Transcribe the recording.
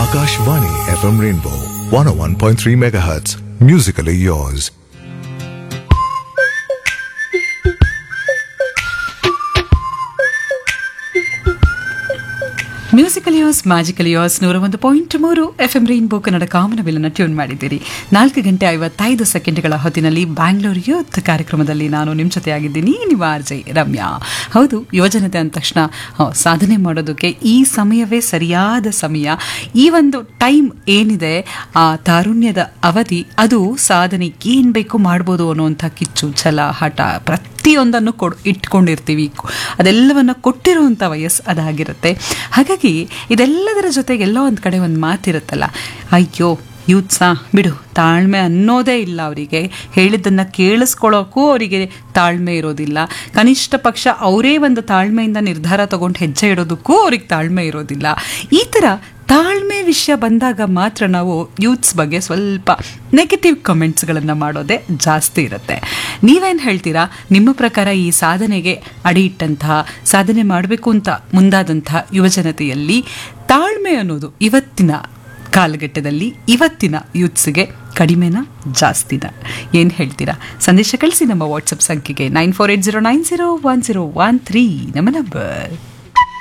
Akashvani FM Rainbow 101.3 MHz. Musically yours. Musical yours magical yours ನೂರ ಒಂದು ಪಾಯಿಂಟ್ ಮೂರು ಎಫ್ ಎಂ ರೈನ್ಬೋ ಕನ್ನಡ ಕಾಮನಬಿಲ್ಲನ್ನು ಟ್ಯೂನ್ ಮಾಡಿದ್ದೀರಿ ನಾಲ್ಕು ಗಂಟೆ ಐವತ್ತೈದು ಸೆಕೆಂಡ್ಗಳ ಹೊತ್ತಿನಲ್ಲಿ ಬ್ಯಾಂಗ್ಳೂರ್ ಯೂತ್ ಕಾರ್ಯಕ್ರಮದಲ್ಲಿ ನಾನು ನಿಮ್ಮ ಜೊತೆಯಾಗಿದ್ದೀನಿ ನಿಮ್ಮ ಆರ್ಜೆ ರಮ್ಯಾ ಹೌದು ಯುವಜನತೆ ಅಂದ ತಕ್ಷಣ ಹ, ಸಾಧನೆ ಮಾಡೋದಕ್ಕೆ ಈ ಸಮಯವೇ ಸರಿಯಾದ ಸಮಯ ಈ ಒಂದು ಟೈಮ್ ಏನಿದೆ ಆ ತಾರುಣ್ಯದ ಅವಧಿ ಅದು ಸಾಧನೆ ಏನು ಬೇಕು ಮಾಡ್ಬೋದು ಅನ್ನುವಂಥ ಕಿಚ್ಚು ಛಲ ಹಠ ಪ್ರತಿಯೊಂದನ್ನು ಕೊಡ್ ಇಟ್ಕೊಂಡಿರ್ತೀವಿ ಅದೆಲ್ಲವನ್ನ ಕೊಟ್ಟಿರುವಂಥ ವಯಸ್ಸು ಅದಾಗಿರುತ್ತೆ ಹಾಗಾಗಿ ಇದೆಲ್ಲದರ ಜೊತೆಗೆ ಎಲ್ಲೋ ಒಂದು ಕಡೆ ಒಂದು ಮಾತಿರುತ್ತಲ್ಲ ಅಯ್ಯೋ ಯೂತ್ಸಾ ಬಿಡು ತಾಳ್ಮೆ ಅನ್ನೋದೇ ಇಲ್ಲ ಅವರಿಗೆ ಹೇಳಿದ್ದನ್ನು ಕೇಳಿಸ್ಕೊಳ್ಳೋಕ್ಕೂ ಅವರಿಗೆ ತಾಳ್ಮೆ ಇರೋದಿಲ್ಲ ಕನಿಷ್ಠ ಪಕ್ಷ ಅವರೇ ಒಂದು ತಾಳ್ಮೆಯಿಂದ ನಿರ್ಧಾರ ತಗೊಂಡು ಹೆಜ್ಜೆ ಇಡೋದಕ್ಕೂ ಅವ್ರಿಗೆ ತಾಳ್ಮೆ ಇರೋದಿಲ್ಲ ಈ ಥರ ತಾಳ್ಮೆ ವಿಷಯ ಬಂದಾಗ ಮಾತ್ರ ನಾವು ಯೂತ್ಸ್ ಬಗ್ಗೆ ಸ್ವಲ್ಪ ನೆಗೆಟಿವ್ ಕಮೆಂಟ್ಸ್ಗಳನ್ನು ಮಾಡೋದೇ ಜಾಸ್ತಿ ಇರುತ್ತೆ ನೀವೇನು ಹೇಳ್ತೀರಾ ನಿಮ್ಮ ಪ್ರಕಾರ ಈ ಸಾಧನೆಗೆ ಅಡಿ ಇಟ್ಟಂತಹ ಸಾಧನೆ ಮಾಡಬೇಕು ಅಂತ ಮುಂದಾದಂತಹ ಯುವಜನತೆಯಲ್ಲಿ ತಾಳ್ಮೆ ಅನ್ನೋದು ಇವತ್ತಿನ ಕಾಲಘಟ್ಟದಲ್ಲಿ ಇವತ್ತಿನ ಯೂತ್ಸ್ಗೆ ಕಡಿಮೆನಾ ಜಾಸ್ತಿನ ಏನು ಹೇಳ್ತೀರಾ ಸಂದೇಶ ಕಳಿಸಿ ನಮ್ಮ ವಾಟ್ಸಪ್ ಸಂಖ್ಯೆಗೆ nine four eight zero nine zero one zero one three ನಮ್ಮ ನಂಬರ್